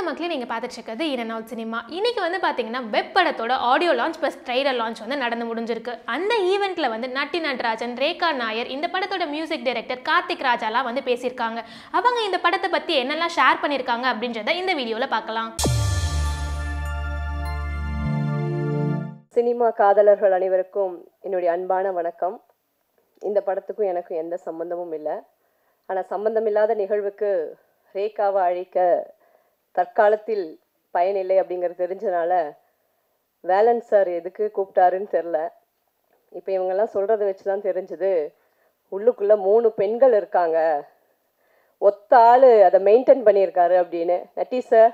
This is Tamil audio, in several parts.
மக்களே நீங்கள் பார்த்துட்டு இருக்கிறது இன் அவுட் சினிமா இன்னைக்கு வந்து பார்த்தீங்கன்னா வெப் படத்தோட audio launch plus trailer launch வந்து நடந்து முடிஞ்சிருக்கு அந்த ஈவெண்ட்டில் வந்து நட்டி நடராஜன் ரேகா நாயர் இந்த படத்தோட மியூசிக் டைரக்டர் கார்த்திக் ராஜாலாம் வந்து பேசியிருக்காங்க அவங்க இந்த படத்தை பற்றி என்னெல்லாம் ஷேர் பண்ணியிருக்காங்க அப்படின்றத இந்த வீடியோவில் பார்க்கலாம் சினிமா காதலர்கள் அனைவருக்கும் என்னுடைய அன்பான வணக்கம் இந்த படத்துக்கும் எனக்கும் எந்த சம்பந்தமும் இல்லை ஆனால் சம்பந்தமில்லாத நிகழ்வுக்கு ரேகாவை அழிக்க தற்காலத்தில் பயனில்லை அப்படிங்கிறது தெரிஞ்சனால வேலன் சார் எதுக்கு கூப்பிட்டாருன்னு தெரில இப்போ இவங்கெல்லாம் சொல்கிறத வச்சு தான் தெரிஞ்சுது உள்ளுக்குள்ளே மூணு பெண்கள் இருக்காங்க ஒத்த ஆள் அதை மெயின்டைன் பண்ணியிருக்காரு அப்படின்னு நட்டி சார்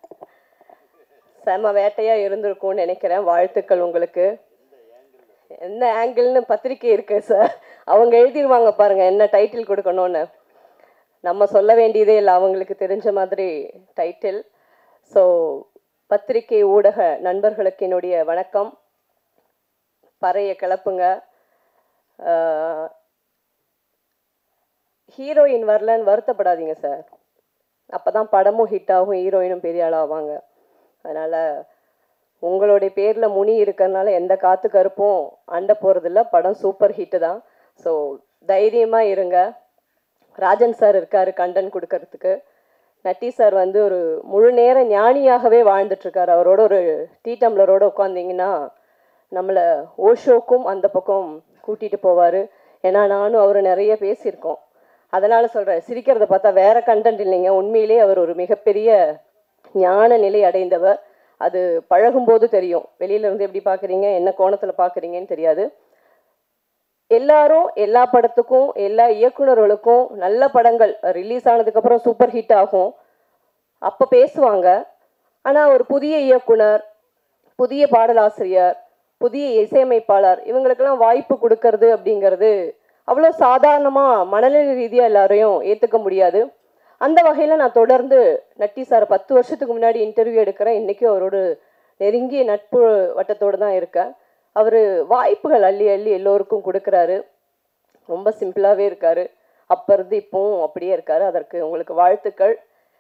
செம வேட்டையாக இருந்திருக்கும்னு நினைக்கிறேன் வாழ்த்துக்கள் உங்களுக்கு என்ன ஆங்கிள்னு பத்திரிக்கை இருக்கு சார் அவங்க எழுதிடுவாங்க பாருங்க என்ன டைட்டில் கொடுக்கணும்னு நம்ம சொல்ல வேண்டியதே இல்லை அவங்களுக்கு தெரிஞ்ச மாதிரி டைட்டில் ஸோ பத்திரிகை ஊடக நண்பர்களுக்கு என்னுடைய வணக்கம் பறைய கிளப்புங்க ஹீரோயின் வரலன்னு வருத்தப்படாதீங்க சார் அப்போ தான் படமும் ஹிட் ஆகும் ஹீரோயினும் பெரிய ஆளாவாங்க அதனால் உங்களுடைய பேரில் முனி இருக்கிறதுனால எந்த காற்று கருப்பும் அண்ட போகிறதில்ல படம் சூப்பர் ஹிட்டு தான் ஸோ தைரியமாக இருங்க ராஜன் சார் இருக்கார் கண்டன் கொடுக்கறதுக்கு நட்டி சார் வந்து ஒரு முழு நேர ஞானியாகவே வாழ்ந்துட்டுருக்கார் அவரோட ஒரு டீ டம்ளரோட உட்காந்திங்கன்னா நம்மளை ஓஷோக்கும் அந்த பக்கம் கூட்டிகிட்டு போவார் ஏன்னா நானும் அவர் நிறைய பேசியிருக்கோம் அதனால் சொல்கிறேன் சிரிக்கிறத பார்த்தா வேற கண்டென்ட் இல்லைங்க உண்மையிலே அவர் ஒரு மிகப்பெரிய ஞான நிலை அடைந்தவர் அது பழகும்போது தெரியும் வெளியில இருந்து எப்படி பார்க்குறீங்க என்ன கோணத்தில் பார்க்குறீங்கன்னு தெரியாது எல்லாரும் எல்லா படத்துக்கும் எல்லா இயக்குனர்களுக்கும் நல்ல படங்கள் ரிலீஸ் ஆனதுக்கப்புறம் சூப்பர் ஹிட் ஆகும் அப்போ பேசுவாங்க ஆனால் ஒரு புதிய இயக்குனர் புதிய பாடலாசிரியர் புதிய இசையமைப்பாளர் இவங்களுக்கெல்லாம் வாய்ப்பு கொடுக்கறது அப்படிங்கிறது அவ்வளோ சாதாரணமாக மனநிலை ரீதியாக எல்லாரையும் ஏற்றுக்க முடியாது அந்த வகையில் நான் தொடர்ந்து நட்டி சார் பத்து வருஷத்துக்கு முன்னாடி இன்டர்வியூ எடுக்கிறேன் இன்றைக்கும் அவரோட நெருங்கிய நட்பு வட்டத்தோடு தான் இருக்கேன் அவர் வாய்ப்புகள் அள்ளி அள்ளி எல்லோருக்கும் கொடுக்குறாரு ரொம்ப சிம்பிளாகவே இருக்கார் அப்போ இருந்து இப்போவும் அப்படியே இருக்கார் அதற்கு உங்களுக்கு வாழ்த்துக்கள்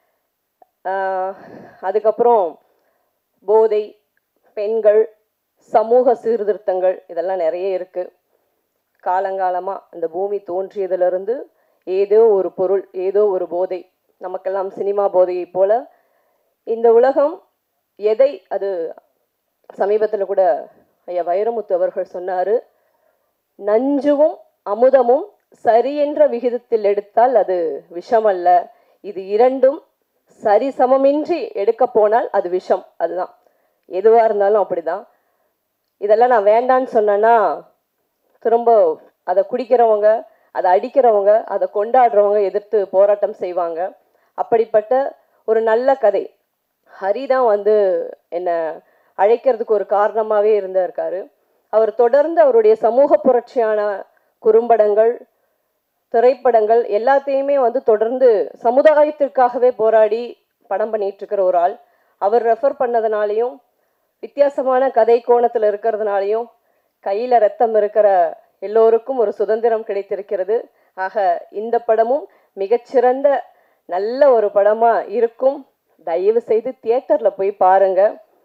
அதுக்கப்புறம் போதை பெண்கள் சமூக சீர்திருத்தங்கள் இதெல்லாம் நிறைய இருக்குது காலங்காலமாக அந்த பூமி தோன்றியதிலிருந்து ஏதோ ஒரு பொருள் ஏதோ ஒரு போதை நமக்கெல்லாம் சினிமா போதையை போல இந்த உலகம் எதை அது சமீபத்தில் கூட ஐயா வைரமுத்து அவர்கள் சொன்னார் நஞ்சுவும் அமுதமும் சரி என்ற விகிதத்தில் எடுத்தால் அது விஷமல்ல இது இரண்டும் சரிசமமின்றி எடுக்க போனால் அது விஷம் அதுதான் எதுவாக இருந்தாலும் அப்படிதான் இதெல்லாம் நான் வேண்டான்னு சொன்னேன்னா திரும்ப அதை குடிக்கிறவங்க அதை அடிக்கிறவங்க அதை கொண்டாடுறவங்க எதிர்த்து போராட்டம் செய்வாங்க அப்படிப்பட்ட ஒரு நல்ல கதை ஹரி தான் வந்து என்னை அழைக்கிறதுக்கு ஒரு காரணமாகவே இருந்திருக்காரு அவர் தொடர்ந்து அவருடைய சமூக புரட்சியான குறும்படங்கள் திரைப்படங்கள் எல்லாத்தையுமே வந்து தொடர்ந்து சமுதாயத்திற்காகவே போராடி படம் பண்ணிட்டு இருக்கிற ஒரு ஆள் அவர் ரெஃபர் பண்ணதுனாலையும் வித்தியாசமான கதை கோணத்தில் இருக்கிறதுனாலையும் கையில் ரத்தம் இருக்கிற எல்லோருக்கும் ஒரு சுதந்திரம் கிடைத்திருக்கிறது ஆக இந்த படமும் மிகச்சிறந்த நல்ல ஒரு படமாக இருக்கும் தயவு செய்து தியேட்டரில் போய் பாருங்க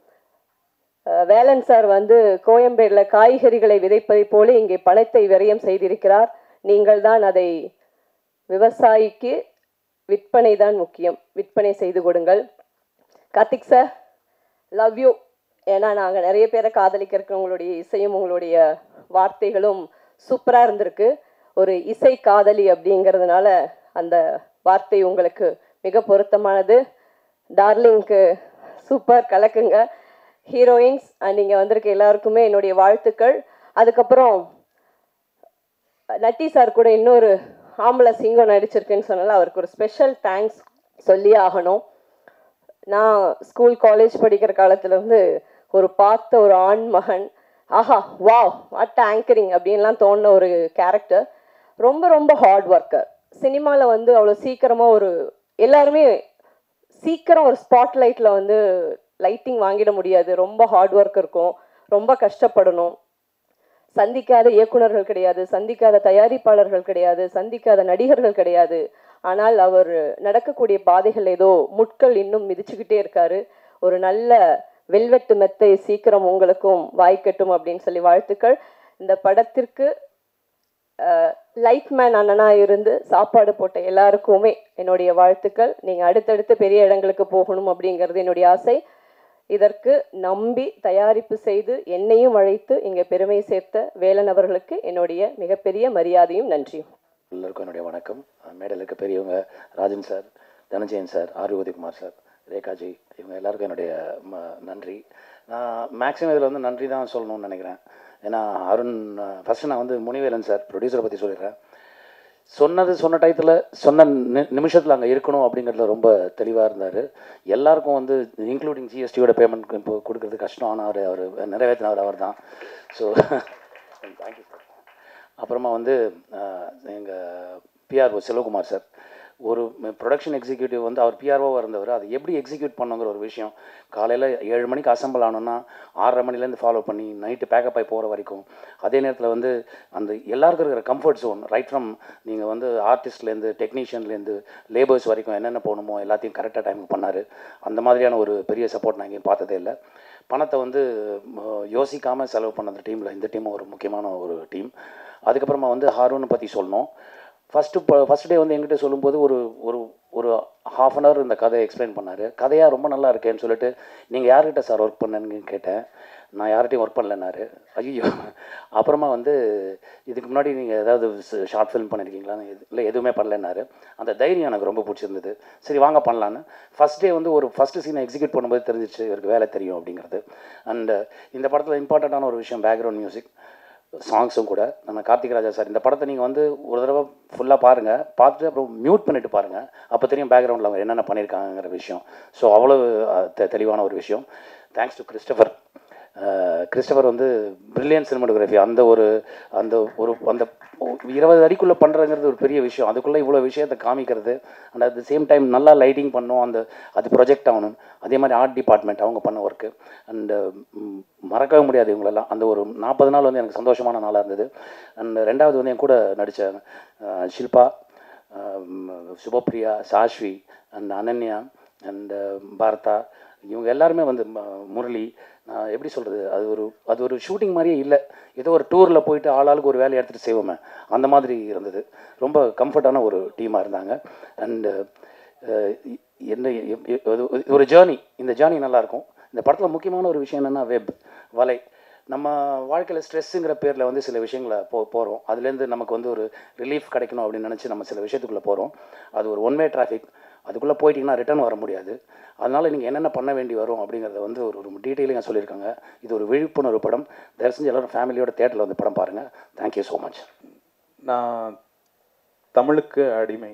வேலன் சார் வந்து கோயம்பேடில் காய்கறிகளை விதைப்பதை போல இங்கே பணத்தை விரயம் செய்திருக்கிறார் நீங்கள் தான் அதை விவசாயிக்கு விற்பனை தான் முக்கியம் விற்பனை செய்து கொடுங்கள் கார்த்திக் சார் லவ் யூ ஏன்னா நாங்கள் நிறைய பேரை காதலிக்கிறதுக்கு உங்களுடைய இசையும் உங்களுடைய வார்த்தைகளும் சூப்பராக இருந்திருக்கு ஒரு இசை காதலி அப்படிங்கிறதுனால அந்த வார்த்தை உங்களுக்கு மிக பொருத்தமானது டார்லிங்க்கு சூப்பர் கலக்குங்க ஹீரோயின்ஸ் நீங்கள் வந்திருக்க எல்லாருக்குமே என்னுடைய வாழ்த்துக்கள் அதுக்கப்புறம் நட்டி சார் கூட இன்னொரு ஆம்பளை சிங்கம் நடிச்சிருக்குன்னு சொன்னால அவருக்கு ஒரு ஸ்பெஷல் தேங்க்ஸ் சொல்லி ஆகணும் நான் ஸ்கூல் காலேஜ் படிக்கிற காலத்துலேருந்து ஒரு பார்த்த ஒரு ஆண் மகன் ஆஹா வா வாட் ஆங்கரிங் அப்படின்லாம் தோணுன ஒரு கேரக்டர் ரொம்ப ரொம்ப ஹார்ட் ஒர்க்கர் சினிமாவில் வந்து அவ்வளோ சீக்கிரமாக ஒரு எல்லாருமே சீக்கிரம் ஒரு ஸ்பாட் லைட்டில் வந்து லைட்டிங் வாங்கிட முடியாது ரொம்ப ஹார்ட் ஒர்க் இருக்கும் ரொம்ப கஷ்டப்படணும் சந்திக்காத இயக்குனர்கள் கிடையாது சந்திக்காத தயாரிப்பாளர்கள் கிடையாது சந்திக்காத நடிகர்கள் கிடையாது ஆனால் அவர் நடக்கக்கூடிய பாதைகள் ஏதோ முட்கள் இன்னும் மிதிச்சுக்கிட்டே இருக்காரு ஒரு நல்ல வெல்வெட்டு மெத்தை சீக்கிரம் உங்களுக்கும் வாய்க்கட்டும் அப்படின்னு சொல்லி வாழ்த்துக்கள் இந்த படத்திற்கு லைட் மேன் அண்ணனா இருந்து சாப்பாடு போட்ட எல்லாருக்குமே என்னுடைய வாழ்த்துக்கள் நீங்கள் அடுத்தடுத்து பெரிய இடங்களுக்கு போகணும் அப்படிங்கிறது என்னுடைய ஆசை இதற்கு நம்பி தயாரிப்பு செய்து என்னையும் அழைத்து இங்கே பெருமை சேர்த்த வேலன் அவர்களுக்கு என்னுடைய மிகப்பெரிய மரியாதையும் நன்றியும் எல்லாருக்கும் என்னுடைய வணக்கம் மேடையில் இருக்க பெரியவங்க Rajan sir Dhananjayan sir R Udhayakumar sir Rekhaji இவங்க எல்லாருக்கும் என்னுடைய ம நன்றி நான் மேக்ஸிமம் இதில் வந்து நன்றி தான் சொல்லணும்னு நினைக்கிறேன் ஏன்னா அருண் ஃபஸ்ட்டு நான் வந்து முனிவேலன் சார் ப்ரொடியூசரை பற்றி சொல்லிடுறேன் சொன்னது சொன்ன டயத்தில் சொன்ன நி நிமிஷத்தில் அங்கே இருக்கணும் அப்படிங்கிறதுல ரொம்ப தெளிவாக இருந்தார் எல்லாருக்கும் வந்து இன்க்ளூடிங் ஜிஎஸ்டியோட பேமெண்ட் இப்போ கொடுக்கறது கஷ்டம் ஆனால் அவர் அவர் நிறைவேற்றினவர் அவர் தான் ஸோ தேங்க்யூ சார் அப்புறமா வந்து எங்கள் பிஆர்ஓ செல்வகுமார் சார் ஒரு ப்ரொடக்ஷன் எக்ஸிக்யூட்டிவ் வந்து அவர் பிஆர்ஓவாக இருந்தவர் அதை எப்படி எக்ஸிக்யூட் பண்ணுங்கிற ஒரு விஷயம் காலையில் ஏழு மணிக்கு அசம்பிள் ஆனோன்னா ஆறரை மணிலேருந்து ஃபாலோ பண்ணி நைட்டு பேக்கப் ஆகி போகிற வரைக்கும் அதே நேரத்தில் வந்து அந்த எல்லாருக்கும் இருக்கிற கம்ஃபர்ட் ஜோன் ரைட் ஃப்ரம் நீங்கள் வந்து ஆர்டிஸ்ட்லேருந்து டெக்னீஷியன்லேருந்து லேபர்ஸ் வரைக்கும் என்னென்ன போகணுமோ எல்லாத்தையும் கரெக்டாக டைமுக்கு பண்ணார் அந்த மாதிரியான ஒரு பெரிய சப்போர்ட் நான் எங்கேயும் பார்த்ததே இல்லை பணத்தை வந்து யோசிக்காமல் செலவு பண்ண அந்த டீமில் இந்த டீமும் ஒரு முக்கியமான ஒரு டீம் அதுக்கப்புறமா வந்து ஹாரூனை பற்றி சொல்லணும் ஃபஸ்ட்டு இப்போ ஃபஸ்ட் டே வந்து எங்கிட்ட சொல்லும்போது ஒரு ஒரு ஒரு ஹாஃப் அன் ஹவர் இந்த கதையை எக்ஸ்பிளைன் பண்ணார் கதையாக ரொம்ப நல்லா இருக்கேன்னு சொல்லிட்டு நீங்கள் யார்கிட்ட சார் ஒர்க் பண்ணேன்னு கேட்டேன் நான் யார்கிட்டையும் ஒர்க் பண்ணலன்னாரு ஐயோ அப்புறமா வந்து இதுக்கு முன்னாடி நீங்கள் ஏதாவது ஷார்ட் ஃபிலிம் பண்ணியிருக்கீங்களா இல்லை எதுவுமே பண்ணலன்னாரு அந்த தைரியம் எனக்கு ரொம்ப பிடிச்சிருந்தது சரி வாங்க பண்ணலான்னு ஃபஸ்ட் டே வந்து ஒரு ஃபஸ்ட்டு சீனை எக்ஸிக்யூட் பண்ணும்போது தெரிஞ்சிச்சு இவருக்கு வேலை தெரியும் அப்படிங்கிறது அண்ட் இந்த படத்தில் இம்பார்ட்டண்ட்டான ஒரு விஷயம் பேக்ரவுண்ட் மியூசிக் சாங்ஸும் கூட நம்ம கார்த்திக் ராஜா சார் இந்த படத்தை நீங்கள் வந்து ஒரு தடவை ஃபுல்லாக பாருங்கள் பார்த்துட்டு அப்புறம் மியூட் பண்ணிட்டு பாருங்கள் அப்போ தெரியும் பேக்ரவுண்டில் அவங்க என்னென்ன பண்ணியிருக்காங்கிற விஷயம் ஸோ அவ்வளோ தெ தெளிவான ஒரு விஷயம் தேங்க்ஸ் டு கிறிஸ்டபர் கிறிஸ்டபர் வந்து பிரில்லியன் சினிமாட்டோகிராஃபி அந்த ஒரு அந்த ஒரு அந்த இருபது அடிக்குள்ளே பண்ணுறங்கிறது ஒரு பெரிய விஷயம் அதுக்குள்ளே இவ்வளோ விஷயத்தை காமிக்கிறது and at the same time நல்லா லைட்டிங் பண்ணும் அந்த அது ப்ரொஜெக்ட் ஆகணும் அதே மாதிரி ஆர்ட் டிபார்ட்மெண்ட் அவங்க பண்ண ஒர்க்கு அண்டு மறக்கவே முடியாது இவங்களெல்லாம் அந்த ஒரு நாற்பது நாள் வந்து எனக்கு சந்தோஷமான நாளாக இருந்தது அண்ட் ரெண்டாவது வந்து என் கூட நடித்த ஷில்பா சுபப்ரியா சாஷ்வி அண்ட் அனன்யா அண்ட் பாரதா இவங்க எல்லாருமே வந்து முரளி நான் எப்படி சொல்கிறது அது ஒரு அது ஒரு ஷூட்டிங் மாதிரியே இல்லை ஏதோ ஒரு டூரில் போயிட்டு ஆளாளுக்கு ஒரு வேலையை எடுத்துகிட்டு செய்வோமே அந்த மாதிரி இருந்தது ரொம்ப கம்ஃபர்டான ஒரு டீமாக இருந்தாங்க அண்டு என்ன ஒரு ஜேர்னி இந்த ஜேர்னி நல்லாயிருக்கும் இந்த படத்தில் முக்கியமான ஒரு விஷயம் என்னென்னா வெப் வலை நம்ம வாழ்க்கையில் ஸ்ட்ரெஸ்ஸுங்கிற பேரில் வந்து சில விஷயங்களை போ போகிறோம் அதுலேருந்து நமக்கு வந்து ஒரு ரிலீஃப் கிடைக்கணும் அப்படின்னு நினச்சி நம்ம சில விஷயத்துக்குள்ளே போகிறோம் அது ஒரு ஒன் வே டிராஃபிக் அதுக்குள்ளே போயிட்டீங்கன்னா ரிட்டர்ன் வர முடியாது அதனால் நீங்கள் என்னென்ன பண்ண வேண்டி வரும் அப்படிங்கிறத வந்து ஒரு ஒரு டீட்டெயிலிங்காக சொல்லியிருக்காங்க இது ஒரு விழிப்புணர்வு படம் தயவு செஞ்சு எல்லோரும் ஃபேமிலியோட தேட்டரில் வந்து படம் பாருங்கள் தேங்க்யூ ஸோ மச் நான் தமிழுக்கு அடிமை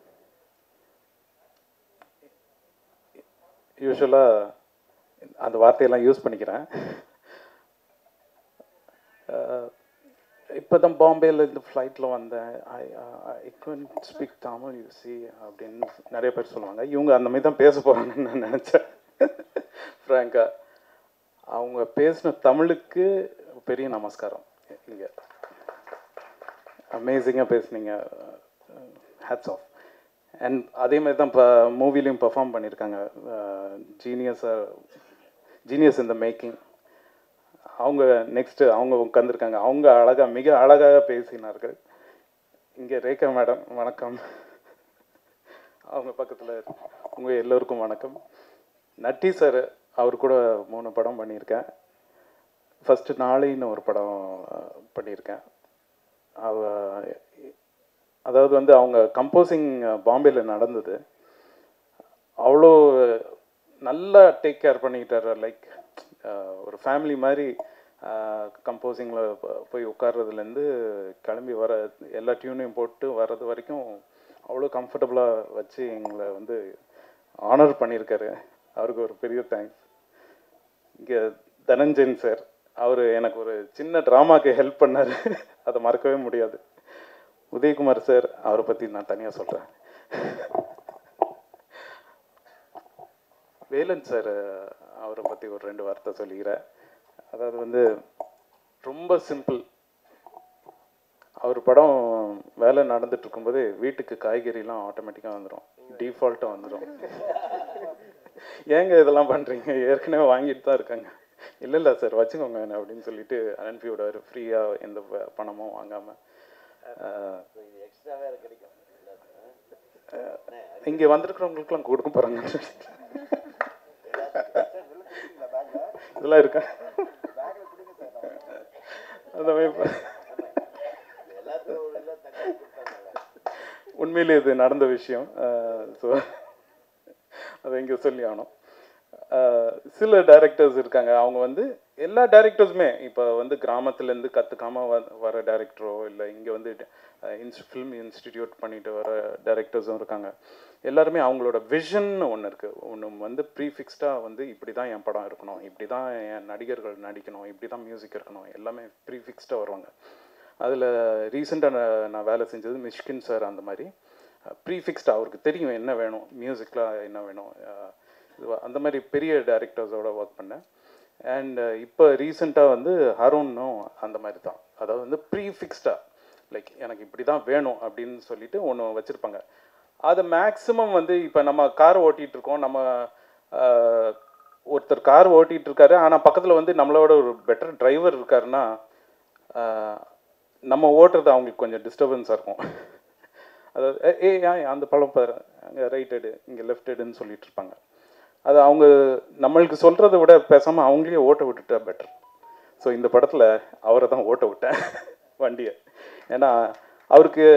யூஸ்வலாக அந்த வார்த்தையெல்லாம் யூஸ் பண்ணிக்கிறேன் இப்போ தான் பாம்பேல இந்த ஃப்ளைட்டில் வந்தேன் ஐ ஐ குன் ஸ்பீக் தமிழ் யூ சி அப்படின்னு நிறைய பேர் சொல்லுவாங்க இவங்க அந்த மாதிரி தான் பேச போகிறாங்கன்னு நான் நினச்சேன் ஃப்ராங்கா அவங்க பேசின தமிழுக்கு பெரிய நமஸ்காரம் இங்கே அமேசிங்காக பேசுனீங்க ஹேட்ஸ் ஆஃப் அண்ட் அதே மாதிரி தான் இப்போ மூவிலையும் பெர்ஃபார்ம் பண்ணியிருக்காங்க ஜீனியஸாக ஜீனியஸ் இந்த மேக்கிங் அவங்க நெக்ஸ்ட்டு அவங்க உட்காந்துருக்காங்க அவங்க அழகாக மிக அழகாக பேசினார்கள் இங்கே ரேகா மேடம் வணக்கம் அவங்க பக்கத்தில் உங்கள் எல்லோருக்கும் வணக்கம் நட்டி சார் அவர் கூட மூணு படம் பண்ணியிருக்கேன் ஃபஸ்ட்டு நாளைன்னு ஒரு படம் பண்ணியிருக்கேன் அவ அதாவது வந்து அவங்க கம்போசிங் பாம்பேயில் நடந்தது அவ்வளோ நல்லா டேக் கேர் பண்ணிக்கிட்டார் லைக் ஒரு ஃபேமிலி மாதிரி கம்போசிங்கில் போய் உட்கார்றதுலேருந்து கிளம்பி வர எல்லா டியூனையும் போட்டு வர்றது வரைக்கும் அவ்வளோ கம்ஃபர்டபுளாக வச்சு எங்களை வந்து ஆனர் பண்ணியிருக்காரு அவருக்கு ஒரு பெரிய தேங்க்ஸ் இங்கே தனஞ்சயன் சார் அவர் எனக்கு ஒரு சின்ன ட்ராமாக்கு ஹெல்ப் பண்ணார் அதை மறக்கவே முடியாது உதயகுமார் சார் அவரை பற்றி நான் தனியாக சொல்கிறேன் வேலன் சார் அவரை பற்றி ஒரு ரெண்டு வார்த்தை சொல்லிக்கிறேன் அதாவது வந்து ரொம்ப சிம்பிள் அவர் படம் வேலை நடந்துட்டு இருக்கும்போது வீட்டுக்கு காய்கறிலாம் ஆட்டோமேட்டிக்காக வந்துடும் டிஃபால்ட்டாக வந்துடும் ஏங்க இதெல்லாம் பண்ணுறீங்க ஏற்கனவே வாங்கிட்டு தான் இருக்காங்க இல்லை இல்லை சார் வச்சுக்கோங்க அப்படின்னு சொல்லிட்டு அனுப்பி விடுவார் ஃப்ரீயாக எந்த ப- பணமும் வாங்காமல் இங்கே வந்திருக்கிறவங்களுக்குலாம் கொடுக்க போகிறாங்க இதெல்லாம் இருக்கா அந்த மாதிரி ப- உண்மையிலே இது நடந்த விஷயம் ஸோ அதை இங்கே சொல்லி ஆகணும் அஹ் சில டைரக்டர்ஸ் இருக்காங்க அவங்க வந்து எல்லா டைரக்டர்ஸுமே இப்போ வந்து கிராமத்துலேருந்து கற்றுக்காம வ வர டைரக்டரோ இல்லை இங்கே வந்து இன்ஸ் ஃபிலிம் இன்ஸ்டிடியூட் பண்ணிட்டு வர டைரக்டர்ஸும் இருக்காங்க எல்லாருமே அவங்களோட விஷன் ஒன்று இருக்குது ஒன்று வந்து ப்ரீஃபிக்ஸ்டாக வந்து இப்படி தான் என் படம் இருக்கணும் இப்படி தான் என் நடிகர்கள் நடிக்கணும் இப்படி தான் மியூசிக் இருக்கணும் எல்லாமே ப்ரீஃபிக்ஸ்டாக வருவாங்க அதில் ரீசெண்டாக நான் வேலை செஞ்சது மிஷ்கின் சார் அந்த மாதிரி ப்ரீஃபிக்ஸ்டாக அவருக்கு தெரியும் என்ன வேணும் மியூசிக்கில் என்ன வேணும் அஹ் இது அந்த மாதிரி பெரிய டைரக்டர்ஸோட ஒர்க் பண்ணேன் அண்ட் இப்போ ரீசெண்டாக வந்து ஹரோனும் அந்த மாதிரி தான் அதாவது வந்து ப்ரீஃபிக்ஸ்டாக லைக் எனக்கு இப்படி தான் வேணும் அப்படின்னு சொல்லிட்டு ஒன்று வச்சுருப்பாங்க அது மேக்ஸிமம் வந்து இப்போ நம்ம கார் ஓட்டிகிட்டு இருக்கோம் நம்ம அஹ், ஒருத்தர் கார் ஓட்டிகிட்டு இருக்காரு ஆனால் பக்கத்தில் வந்து நம்மளோட ஒரு பெட்டர் டிரைவர் இருக்காருன்னா அஹ், நம்ம ஓட்டுறது அவங்களுக்கு கொஞ்சம் டிஸ்டர்பன்ஸாக இருக்கும் அதாவது "ஏ, ஏய் ஏன் அந்த பழம் பாரு அங்கே ரைட் எடு இங்கே லெஃப்ட் எடுன்னு சொல்லிட்டு இருப்பாங்க அது அவங்க நம்மளுக்கு சொல்கிறத விட பேசாமல் அவங்களே ஓட்ட விட்டுட்டா பெட்டர் ஸோ இந்த படத்தில் அவரை தான் ஓட்ட விட்டேன் வண்டியை ஏன்னா அவருக்கு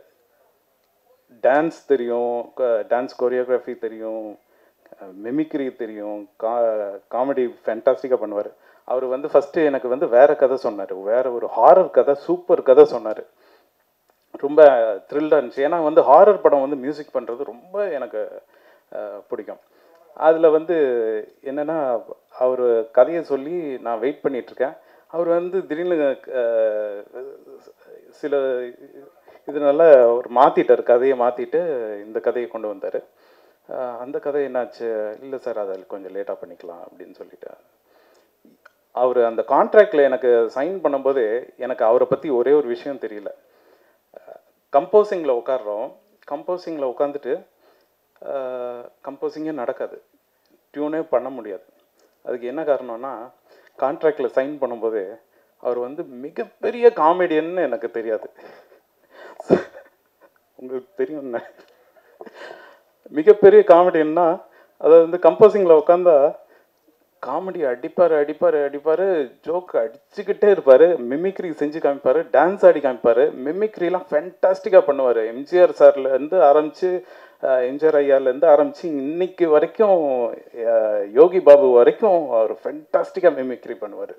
டான்ஸ் தெரியும் டான்ஸ் கொரியோகிராஃபி தெரியும் மிமிக்ரி தெரியும் கா காமெடி ஃபேண்டாஸ்டிக்காக பண்ணுவார் அவர் வந்து ஃபஸ்ட்டு எனக்கு வந்து வேற கதை சொன்னார் வேற ஒரு ஹாரர் கதை சூப்பர் கதை சொன்னார் ரொம்ப த்ரில்லாக இருந்துச்சு ஏன்னா வந்து ஹாரர் படம் வந்து மியூசிக் பண்ணுறது ரொம்ப எனக்கு அஹ், பிடிக்கும் அதில் வந்து என்னென்னா அவர் கதையை சொல்லி நான் வெயிட் பண்ணிகிட்ருக்கேன் அவர் வந்து திடீர்னு அஹ், சில இதனால அவர் மாற்றிட்டார் கதையை மாற்றிட்டு இந்த கதையை கொண்டு வந்தார் அந்த கதை என்னாச்சு இல்லை சார் அதில் கொஞ்சம் லேட்டாக பண்ணிக்கலாம் அப்படின்னு சொல்லிட்டு அவர் அந்த கான்ட்ராக்டில் எனக்கு சைன் பண்ணும்போது எனக்கு அவரை பற்றி ஒரே ஒரு விஷயம் தெரியல கம்போசிங்கில் உட்காடுறோம் கம்போசிங்கில் உட்காந்துட்டு கம்போசிங்கே நடக்காது டியூனே பண்ண முடியாது அதுக்கு என்ன காரணம்னா கான்ட்ராக்டில் சைன் பண்ணும்போது அவர் வந்து மிகப்பெரிய காமெடியன்னு எனக்கு தெரியாது உங்களுக்கு தெரியும் மிகப்பெரிய காமெடியன்னா அதாவது வந்து கம்போசிங்கில் உட்காந்தா காமெடி அடிப்பார் அடிப்பார் அடிப்பார் ஜோக் அடிச்சுக்கிட்டே இருப்பார் மிமிக்ரி செஞ்சு காமிப்பார் டான்ஸ் ஆடி காமிப்பார் மிமிக்ரிலாம் ஃபென்டாஸ்டிக்காக பண்ணுவார் எம்ஜிஆர் சார்லேருந்து ஆரம்பித்து எம்ஜிஆர் ஐயாலேருந்து ஆரம்பித்து இன்னைக்கு வரைக்கும் அஹ், யோகி பாபு வரைக்கும் அவர் ஃபென்டாஸ்டிக்காக மிமிக்ரி பண்ணுவார்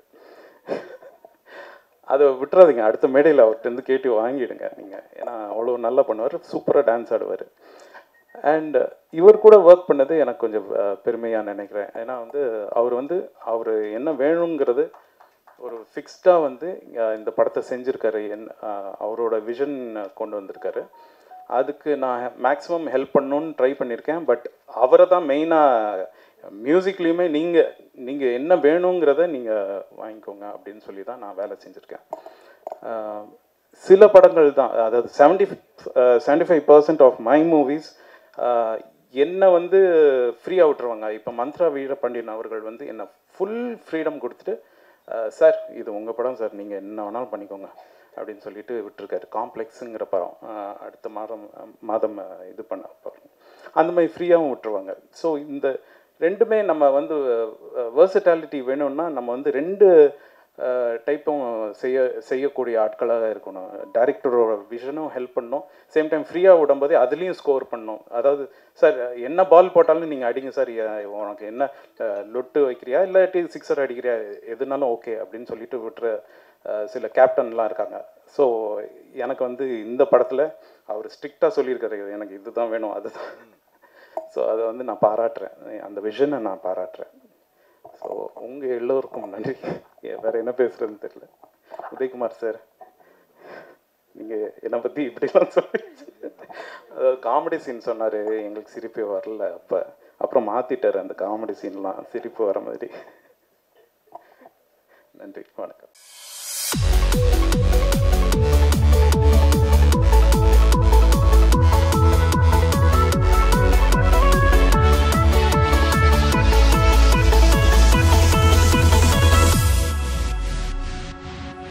அதை விட்டுறாதீங்க அடுத்த மேடையில் அவர்கிட்ட கேட்டு வாங்கிடுங்க நீங்கள் ஏன்னா அவ்வளோ நல்லா பண்ணுவார் சூப்பராக டான்ஸ் ஆடுவார் அண்ட் இவர் கூட ஒர்க் பண்ணது எனக்கு கொஞ்சம் பெருமையாக நினைக்கிறேன் ஏன்னா வந்து அவர் வந்து அவர் என்ன வேணுங்கிறது ஒரு ஃபிக்ஸ்டாக வந்து அஹ், இந்த படத்தை செஞ்சுருக்காரு என் அஹ், அவரோட விஷன் கொண்டு வந்திருக்காரு அதுக்கு நான் மேக்ஸிமம் ஹெல்ப் பண்ணணும்னு ட்ரை பண்ணியிருக்கேன் பட் அவரை தான் மெயினாக மியூசிக்லேயுமே நீங்கள் நீங்கள் என்ன வேணுங்கிறத நீங்கள் வாங்கிக்கோங்க அப்படின்னு சொல்லி தான் நான் வேலை செஞ்சுருக்கேன் ஆஹ் சில படங்கள் தான் அதாவது seventy seventy five percent of my movies என்னை வந்து ஃப்ரீயாக விட்டுருவாங்க இப்போ மந்த்ரா வீரபாண்டியன் அவர்கள் வந்து என்னை ஃபுல் ஃப்ரீடம் கொடுத்துட்டு சார் இது உங்கள் படம் சார் நீங்கள் என்ன வேணாலும் பண்ணிக்கோங்க அப்படின்னு சொல்லிட்டு விட்டுருக்காரு காம்ப்ளெக்ஸுங்கிற படம் ஆஹ் அடுத்த மாதம் மாதம் ஆஹ் இது பண்ண போகிறோம் அந்த மாதிரி ஃப்ரீயாகவும் விட்டுருவாங்க ஸோ இந்த ரெண்டுமே நம்ம வந்து வேர்சட்டாலிட்டி வேணும்னா நம்ம வந்து ரெண்டு டைப்பும் செய்ய செய்யக்கூடிய ஆட்களாக இருக்கணும் டைரக்டரோட விஷனும் ஹெல்ப் பண்ணணும் சேம் டைம் ஃப்ரீயாக விடும்போதே அதுலேயும் ஸ்கோர் பண்ணணும் அதாவது சார் என்ன பால் போட்டாலும் நீங்கள் அடிங்க சார் எ- உனக்கு என்ன அஹ், லொட்டு வைக்கிறியா இல்லாட்டி சிக்ஸர் அடிக்கிறியா எதுனாலும் ஓகே அப்படின்னு சொல்லிட்டு விட்டுற அஹ், சில கேப்டன்லாம் இருக்காங்க ஸோ எனக்கு வந்து இந்த படத்தில் அவர் ஸ்ட்ரிக்டாக சொல்லியிருக்காரு எனக்கு இதுதான் வேணும் அதுதான் ஸோ அதை வந்து நான் பாராட்டுறேன் அந்த விஷனை நான் பாராட்டுறேன் ஸோ உங்கள் எல்லோருக்கும் நன்றி ஏ, வேற என்ன பேசுறதுன்னு தெரியல உதயகுமார் சார் நீங்கள் என்னை பற்றி இப்படிலாம் சொல்லி அதாவது காமெடி சீன் சொன்னார் எங்களுக்கு சிரிப்பே வரல அப்போ அப்புறம் மாற்றிட்டார் அந்த காமெடி சீன்லாம் சிரிப்பு வர மாதிரி நன்றி வணக்கம்